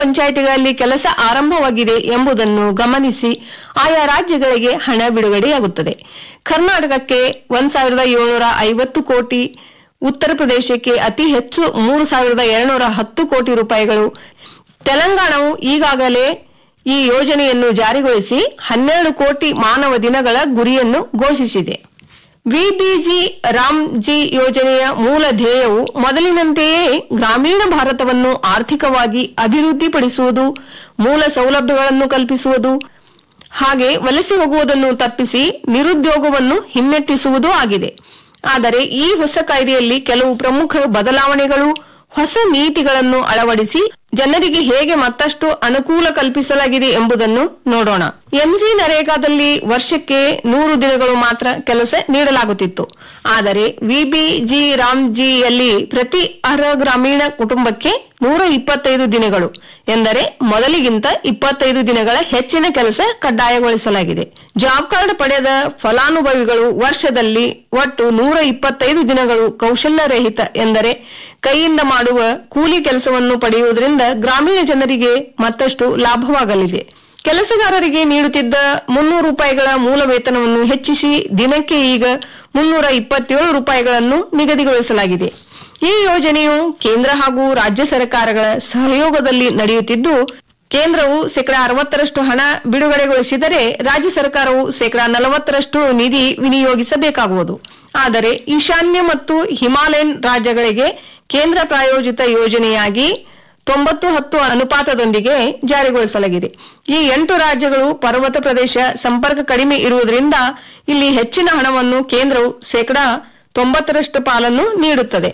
ಪಂಚಾಯಿತಿಗಳಲ್ಲಿ ಕೆಲಸ ಆರಂಭವಾಗಿದೆ ಎಂಬುದನ್ನು ಗಮನಿಸಿ ಆಯಾ ರಾಜ್ಯಗಳಿಗೆ ಹಣ ಬಿಡುಗಡೆಯಾಗುತ್ತದೆ ಕರ್ನಾಟಕಕ್ಕೆ ಒಂದ್ ಸಾವಿರದ ಏಳ್ನೂರ ಐವತ್ತು ಕೋಟಿ ಉತ್ತರ ಪ್ರದೇಶಕ್ಕೆ ಅತಿ ಹೆಚ್ಚು ಮೂರು ಸಾವಿರದ ಎರಡ್ನೂರ ಹತ್ತು ಕೋಟಿ ರೂಪಾಯಿಗಳು ತೆಲಂಗಾಣವು ಈಗಾಗಲೇ ಈ ಯೋಜನೆಯನ್ನು ಜಾರಿಗೊಳಿಸಿ ಹನ್ನೆರಡು ಕೋಟಿ ಮಾನವ ದಿನಗಳ ಗುರಿಯನ್ನು ಘೋಷಿಸಿದೆ ವಿಬಿಜಿ ರಾಮ್ಜಿ ಯೋಜನೆಯ ಮೂಲ ಧ್ಯೇಯವು ಮೊದಲಿನಂತೆಯೇ ಗ್ರಾಮೀಣ ಭಾರತವನ್ನು ಆರ್ಥಿಕವಾಗಿ ಅಭಿವೃದ್ಧಿಪಡಿಸುವುದು ಮೂಲ ಸೌಲಭ್ಯಗಳನ್ನು ಕಲ್ಪಿಸುವುದು ಹಾಗೆ ವಲಸೆ ಹೋಗುವುದನ್ನು ತಪ್ಪಿಸಿ ನಿರುದ್ಯೋಗವನ್ನು ಹಿಮ್ಮೆಟ್ಟಿಸುವುದೂ ಆಗಿದೆ ಆದರೆ ಈ ಹೊಸ ಕಾಯ್ದೆಯಲ್ಲಿ ಕೆಲವು ಪ್ರಮುಖ ಬದಲಾವಣೆಗಳು ಹೊಸ ನೀತಿಗಳನ್ನು ಅಳವಡಿಸಿ ಜನರಿಗೆ ಹೇಗೆ ಮತ್ತಷ್ಟು ಅನುಕೂಲ ಕಲ್ಪಿಸಲಾಗಿದೆ ಎಂಬುದನ್ನು ನೋಡೋಣ ಎಂಜಿ ನರೇಗಾದಲ್ಲಿ ವರ್ಷಕ್ಕೆ ನೂರು ದಿನಗಳು ಮಾತ್ರ ಕೆಲಸ ನೀಡಲಾಗುತ್ತಿತ್ತು ಆದರೆ ವಿಬಿಜಿ ರಾಮ್ಜಿಯಲ್ಲಿ ಪ್ರತಿ ಅರ್ಹ ಗ್ರಾಮೀಣ ಕುಟುಂಬಕ್ಕೆ ನೂರ ಇಪ್ಪತ್ತೈದು ದಿನಗಳು ಎಂದರೆ ಮೊದಲಿಗಿಂತ ಇಪ್ಪತ್ತೈದು ದಿನಗಳ ಹೆಚ್ಚಿನ ಕೆಲಸ ಕಡ್ಡಾಯಗೊಳಿಸಲಾಗಿದೆ ಜಾಬ್ ಕಾರ್ಡ್ ಪಡೆದ ಫಲಾನುಭವಿಗಳು ವರ್ಷದಲ್ಲಿ ಒಟ್ಟು ನೂರ ಇಪ್ಪತ್ತೈದು ದಿನಗಳು ಕೌಶಲ್ಯರಹಿತ ಎಂದರೆ ಕೈಯಿಂದ ಮಾಡುವ ಕೂಲಿ ಕೆಲಸವನ್ನು ಪಡೆಯುವುದರಿಂದ ಗ್ರಾಮೀಣ ಜನರಿಗೆ ಮತ್ತಷ್ಟು ಲಾಭವಾಗಲಿದೆ ಕೆಲಸಗಾರರಿಗೆ ನೀಡುತ್ತಿದ್ದ ಮುನ್ನೂರು ರೂಪಾಯಿಗಳ ಮೂಲ ವೇತನವನ್ನು ಹೆಚ್ಚಿಸಿ ದಿನಕ್ಕೆ ಈಗ ಮುನ್ನೂರ ಇಪ್ಪತ್ತೇಳು ರೂಪಾಯಿಗಳನ್ನು ನಿಗದಿಗೊಳಿಸಲಾಗಿದೆ ಈ ಯೋಜನೆಯು ಕೇಂದ್ರ ಹಾಗೂ ರಾಜ್ಯ ಸರ್ಕಾರಗಳ ಸಹಯೋಗದಲ್ಲಿ ನಡೆಯುತ್ತಿದ್ದು ಕೇಂದ್ರವು ಶೇಕಡಾ ಅರವತ್ತರಷ್ಟು ಹಣ ಬಿಡುಗಡೆಗೊಳಿಸಿದರೆ ರಾಜ್ಯ ಸರ್ಕಾರವು ಶೇಕಡಾ ನಲವತ್ತರಷ್ಟು ನಿಧಿ ವಿನಿಯೋಗಿಸಬೇಕಾಗುವುದು ಆದರೆ ಈಶಾನ್ಯ ಮತ್ತು ಹಿಮಾಲಯನ್ ರಾಜ್ಯಗಳಿಗೆ ಕೇಂದ್ರ ಪ್ರಾಯೋಜಿತ ಯೋಜನೆಯಾಗಿ ತೊಂಬತ್ತು ಹತ್ತು ಅನುಪಾತದೊಂದಿಗೆ ಜಾರಿಗೊಳಿಸಲಾಗಿದೆ ಈ ಎಂಟು ರಾಜ್ಯಗಳು ಪರ್ವತ ಪ್ರದೇಶ ಸಂಪರ್ಕ ಕಡಿಮೆ ಇರುವುದರಿಂದ ಇಲ್ಲಿ ಹೆಚ್ಚಿನ ಹಣವನ್ನು ಕೇಂದ್ರವು ಶೇಕಡಾ ತೊಂಬತ್ತರಷ್ಟು ಪಾಲನ್ನು ನೀಡುತ್ತದೆ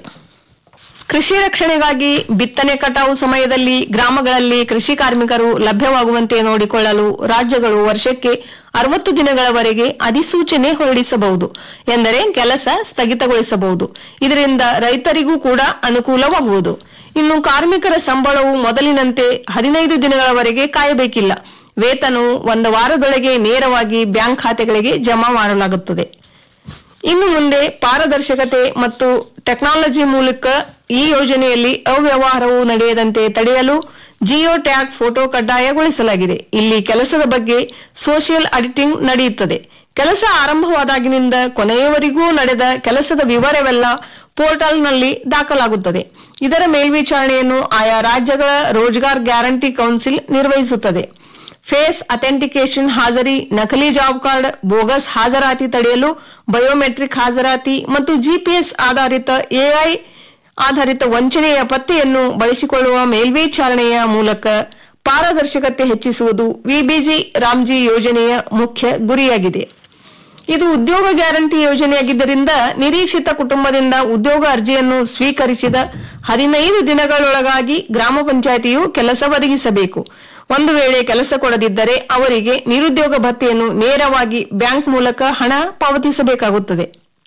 ಕೃಷಿ ರಕ್ಷಣೆಗಾಗಿ ಬಿತ್ತನೆ ಕಟಾವು ಸಮಯದಲ್ಲಿ ಗ್ರಾಮಗಳಲ್ಲಿ ಕೃಷಿ ಕಾರ್ಮಿಕರು ಲಭ್ಯವಾಗುವಂತೆ ನೋಡಿಕೊಳ್ಳಲು ರಾಜ್ಯಗಳು ವರ್ಷಕ್ಕೆ ಅರವತ್ತು ದಿನಗಳವರೆಗೆ ಅಧಿಸೂಚನೆ ಹೊರಡಿಸಬಹುದು ಎಂದರೆ ಕೆಲಸ ಸ್ಥಗಿತಗೊಳಿಸಬಹುದು ಇದರಿಂದ ರೈತರಿಗೂ ಕೂಡ ಅನುಕೂಲವಾಗುವುದು ಇನ್ನು ಕಾರ್ಮಿಕರ ಸಂಬಳವು ಮೊದಲಿನಂತೆ ಹದಿನೈದು ದಿನಗಳವರೆಗೆ ಕಾಯಬೇಕಿಲ್ಲ ವೇತನವು ಒಂದು ವಾರದೊಳಗೆ ನೇರವಾಗಿ ಬ್ಯಾಂಕ್ ಖಾತೆಗಳಿಗೆ ಜಮಾ ಮಾಡಲಾಗುತ್ತದೆ ಇನ್ನು ಮುಂದೆ ಪಾರದರ್ಶಕತೆ ಮತ್ತು ಟೆಕ್ನಾಲಜಿ ಮೂಲಕ ಈ ಯೋಜನೆಯಲ್ಲಿ ಅವ್ಯವಹಾರವು ನಡೆಯದಂತೆ ತಡೆಯಲು ಜಿಯೋ ಟ್ಯಾಗ್ ಫೋಟೋ ಕಡ್ಡಾಯಗೊಳಿಸಲಾಗಿದೆ ಇಲ್ಲಿ ಕೆಲಸದ ಬಗ್ಗೆ ಸೋಷಿಯಲ್ ಆಡಿಟಿಂಗ್ ನಡೆಯುತ್ತದೆ ಕೆಲಸ ಆರಂಭವಾದಾಗಿನಿಂದ ಕೊನೆಯವರೆಗೂ ನಡೆದ ಕೆಲಸದ ವಿವರವೆಲ್ಲ ಪೋರ್ಟಲ್ನಲ್ಲಿ ದಾಖಲಾಗುತ್ತದೆ ಇದರ ಮೇಲ್ವಿಚಾರಣೆಯನ್ನು ಆಯಾ ರಾಜ್ಯಗಳ ರೋಜ್ಗಾರ್ ಗ್ಯಾರಂಟಿ ಕೌನ್ಸಿಲ್ ನಿರ್ವಹಿಸುತ್ತದೆ ಫೇಸ್ ಅಥೆಂಟಿಕೇಶನ್ ಹಾಜರಿ ನಕಲಿ ಜಾಬ್ ಕಾರ್ಡ್ ಬೋಗಸ್ ಹಾಜರಾತಿ ತಡೆಯಲು ಬಯೋಮೆಟ್ರಿಕ್ ಹಾಜರಾತಿ ಮತ್ತು ಜಿಪಿಎಸ್ ಆಧಾರಿತ ಎಐ ಆಧಾರಿತ ವಂಚನೆಯ ಪತ್ತೆಯನ್ನು ಬಳಸಿಕೊಳ್ಳುವ ಮೇಲ್ವಿಚಾರಣೆಯ ಮೂಲಕ ಪಾರದರ್ಶಕತೆ ಹೆಚ್ಚಿಸುವುದು ವಿಬಿಜಿ ರಾಮ್ಜಿ ಯೋಜನೆಯ ಮುಖ್ಯ ಗುರಿಯಾಗಿದೆ ಇದು ಉದ್ಯೋಗ ಗ್ಯಾರಂಟಿ ಯೋಜನೆಯಾಗಿದ್ದರಿಂದ ನಿರೀಕ್ಷಿತ ಕುಟುಂಬದಿಂದ ಉದ್ಯೋಗ ಅರ್ಜಿಯನ್ನು ಸ್ವೀಕರಿಸಿದ ಹದಿನೈದು ದಿನಗಳೊಳಗಾಗಿ ಗ್ರಾಮ ಪಂಚಾಯಿತಿಯು ಕೆಲಸ ಒದಗಿಸಬೇಕು ಒಂದು ವೇಳೆ ಕೆಲಸ ಕೊಡದಿದ್ದರೆ ಅವರಿಗೆ ನಿರುದ್ಯೋಗ ಭತ್ಯೆಯನ್ನು ನೇರವಾಗಿ ಬ್ಯಾಂಕ್ ಮೂಲಕ ಹಣ ಪಾವತಿಸಬೇಕಾಗುತ್ತದೆ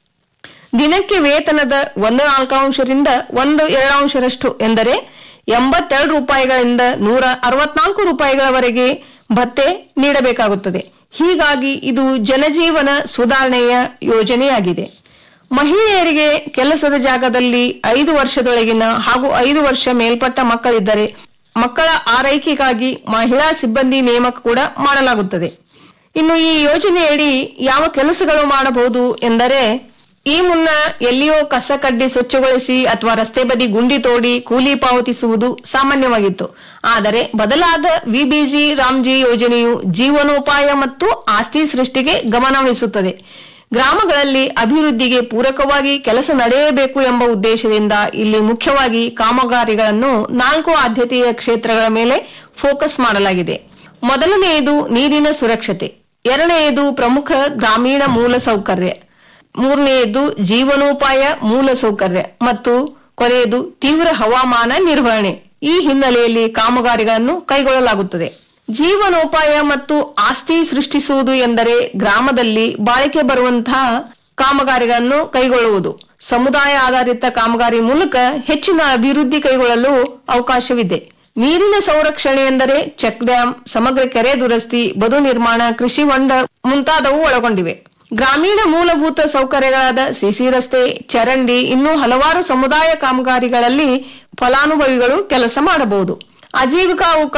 ದಿನಕ್ಕೆ ವೇತನದ ಒಂದು ನಾಲ್ಕಾಂಶರಿಂದ ಒಂದು ಎರಡಾಂಶರಷ್ಟು ಎಂದರೆ ಎಂಬತ್ತೆರಡು ರೂಪಾಯಿಗಳಿಂದ ನೂರ ಅರವತ್ನಾಲ್ಕು ರೂಪಾಯಿಗಳವರೆಗೆ ಭತ್ಯೆ ನೀಡಬೇಕಾಗುತ್ತದೆ ಹೀಗಾಗಿ ಇದು ಜನಜೀವನ ಸುಧಾರಣೆಯ ಯೋಜನೆಯಾಗಿದೆ ಮಹಿಳೆಯರಿಗೆ ಕೆಲಸದ ಜಾಗದಲ್ಲಿ ಐದು ವರ್ಷದೊಳಗಿನ ಹಾಗೂ ಐದು ವರ್ಷ ಮೇಲ್ಪಟ್ಟ ಮಕ್ಕಳಿದ್ದರೆ ಮಕ್ಕಳ ಆರೈಕೆಗಾಗಿ ಮಹಿಳಾ ಸಿಬ್ಬಂದಿ ನೇಮಕ ಕೂಡ ಮಾಡಲಾಗುತ್ತದೆ ಇನ್ನು ಈ ಯೋಜನೆಯಡಿ ಯಾವ ಕೆಲಸಗಳು ಮಾಡಬಹುದು ಎಂದರೆ ಈ ಮುನ್ನ ಎಲ್ಲಿಯೋ ಕಸ ಕಡ್ಡಿ ಸ್ವಚ್ಛಗೊಳಿಸಿ ಅಥವಾ ರಸ್ತೆ ಬದಿ ಗುಂಡಿ ತೋಡಿ ಕೂಲಿ ಪಾವತಿಸುವುದು ಸಾಮಾನ್ಯವಾಗಿತ್ತು ಆದರೆ ಬದಲಾದ ವಿಬಿಜಿ ರಾಮ್ಜಿ ಯೋಜನೆಯು ಜೀವನೋಪಾಯ ಮತ್ತು ಆಸ್ತಿ ಸೃಷ್ಟಿಗೆ ಗಮನವಹಿಸುತ್ತದೆ ಗ್ರಾಮಗಳಲ್ಲಿ ಅಭಿವೃದ್ಧಿಗೆ ಪೂರಕವಾಗಿ ಕೆಲಸ ನಡೆಯಬೇಕು ಎಂಬ ಉದ್ದೇಶದಿಂದ ಇಲ್ಲಿ ಮುಖ್ಯವಾಗಿ ಕಾಮಗಾರಿಗಳನ್ನು ನಾಲ್ಕು ಆದ್ಯತೆಯ ಕ್ಷೇತ್ರಗಳ ಮೇಲೆ ಫೋಕಸ್ ಮಾಡಲಾಗಿದೆ ಮೊದಲನೆಯದು ನೀರಿನ ಸುರಕ್ಷತೆ ಎರಡನೆಯದು ಪ್ರಮುಖ ಗ್ರಾಮೀಣ ಮೂಲ ಸೌಕರ್ಯ ಮೂರನೆಯದು ಜೀವನೋಪಾಯ ಮೂಲ ಸೌಕರ್ಯ ಮತ್ತು ಕೊನೆಯದು ತೀವ್ರ ಹವಾಮಾನ ನಿರ್ವಹಣೆ ಈ ಹಿನ್ನೆಲೆಯಲ್ಲಿ ಕಾಮಗಾರಿಗಳನ್ನು ಕೈಗೊಳ್ಳಲಾಗುತ್ತದೆ ಜೀವನೋಪಾಯ ಮತ್ತು ಆಸ್ತಿ ಸೃಷ್ಟಿಸುವುದು ಎಂದರೆ ಗ್ರಾಮದಲ್ಲಿ ಬಾಳಿಕೆ ಬರುವಂತಹ ಕಾಮಗಾರಿಗಳನ್ನು ಕೈಗೊಳ್ಳುವುದು ಸಮುದಾಯ ಆಧಾರಿತ ಕಾಮಗಾರಿ ಮೂಲಕ ಹೆಚ್ಚಿನ ಅಭಿವೃದ್ಧಿ ಕೈಗೊಳ್ಳಲು ಅವಕಾಶವಿದೆ ನೀರಿನ ಸಂರಕ್ಷಣೆ ಎಂದರೆ ಚೆಕ್ ಡ್ಯಾಂ ಸಮಗ್ರ ಕೆರೆ ದುರಸ್ತಿ ಬದು ನಿರ್ಮಾಣ ಕೃಷಿ ಹೊಂಡ ಮುಂತಾದವು ಒಳಗೊಂಡಿವೆ ಗ್ರಾಮೀಣ ಮೂಲಭೂತ ಸೌಕರ್ಯಗಳಾದ ಸಿಸಿ ರಸ್ತೆ ಚರಂಡಿ ಇನ್ನೂ ಹಲವಾರು ಸಮುದಾಯ ಕಾಮಗಾರಿಗಳಲ್ಲಿ ಫಲಾನುಭವಿಗಳು ಕೆಲಸ ಮಾಡಬಹುದು ಆಜೀವಿಕಾ